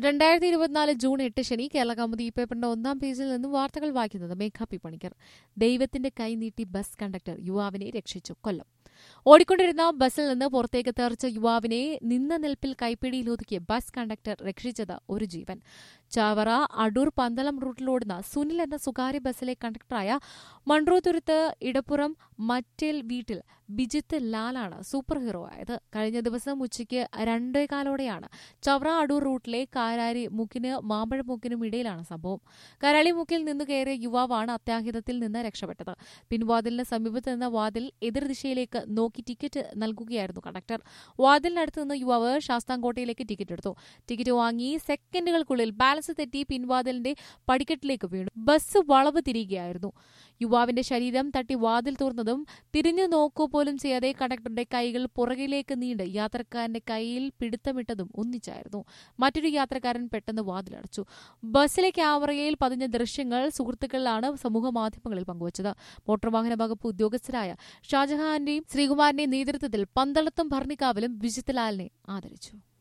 രണ്ടായിരത്തി ഇരുപത്തിനാല് ജൂൺ എട്ട് ശനി കേരള കൗമുദി ഈ പേപ്പറിന്റെ ഒന്നാം പേജിൽ നിന്നും വാർത്തകൾ വായിക്കുന്നത് മേഘ പി പണിക്കർ ദൈവത്തിന്റെ കൈ നീട്ടി ബസ് കണ്ടക്ടർ യുവാവിനെ രക്ഷിച്ചു കൊല്ലം ഓടിക്കൊണ്ടിരുന്ന ബസ്സിൽ നിന്ന് പുറത്തേക്ക് തെറിച്ച യുവാവിനെ നിന്ന നിൽപ്പിൽ കൈപ്പിടിയിലൊതുക്കിയ ബസ് കണ്ടക്ടർ രക്ഷിച്ചത് ഒരു ജീവൻ ചാവറ അടൂർ പന്തളം റൂട്ടിലോടുന്ന സുനിൽ എന്ന സ്വകാര്യ ബസ്സിലെ കണ്ടക്ടറായ മൺട്രോതുരുത്ത് ഇടപ്പുറം മറ്റേൽ വീട്ടിൽ ബിജിത്ത് ലാലാണ് സൂപ്പർ ഹീറോ ആയത് കഴിഞ്ഞ ദിവസം ഉച്ചയ്ക്ക് രണ്ടേകാലോടെയാണ് ചവറ അടൂർ റൂട്ടിലെ കാരാരി മുക്കിന് മാമ്പഴമുക്കിനും ഇടയിലാണ് സംഭവം കരാളി മുക്കിൽ നിന്ന് കയറിയ യുവാവാണ് അത്യാഹിതത്തിൽ നിന്ന് രക്ഷപ്പെട്ടത് പിൻവാതിലിന് സമീപത്ത് നിന്ന വാതിൽ എതിർദിശയിലേക്ക് നോക്കി ടിക്കറ്റ് നൽകുകയായിരുന്നു കണ്ടക്ടർ വാതിലിനടുത്ത് നിന്ന് യുവാവ് ശാസ്താംകോട്ടയിലേക്ക് ടിക്കറ്റ് എടുത്തു ടിക്കറ്റ് വാങ്ങി സെക്കൻഡുകൾക്കുള്ളിൽ ബാലൻസ് തെറ്റി പിൻവാതിലിന്റെ പടിക്കെട്ടിലേക്ക് വീണു ബസ് വളവ് തിരികെയായിരുന്നു യുവാവിന്റെ ശരീരം തട്ടി വാതിൽ തുറന്നതും തിരിഞ്ഞു നോക്കൂ പോലും ചെയ്യാതെ കണ്ടക്ടറുടെ കൈകൾ പുറകിലേക്ക് നീണ്ട് യാത്രക്കാരന്റെ കൈയിൽ പിടുത്തമിട്ടതും ഒന്നിച്ചായിരുന്നു മറ്റൊരു യാത്രക്കാരൻ പെട്ടെന്ന് വാതിലടച്ചു ബസ്സിലെ ക്യാമറയിൽ പതിഞ്ഞ ദൃശ്യങ്ങൾ സുഹൃത്തുക്കളിലാണ് സമൂഹ മാധ്യമങ്ങളിൽ പങ്കുവച്ചത് മോട്ടോർ വാഹന വകുപ്പ് ഉദ്യോഗസ്ഥരായ ഷാജഹാന്റെയും ശ്രീകുമാറിന്റെയും നേതൃത്വത്തിൽ പന്തളത്തും ഭർണിക്കാവിലും വിജിത്ലാലിനെ ആദരിച്ചു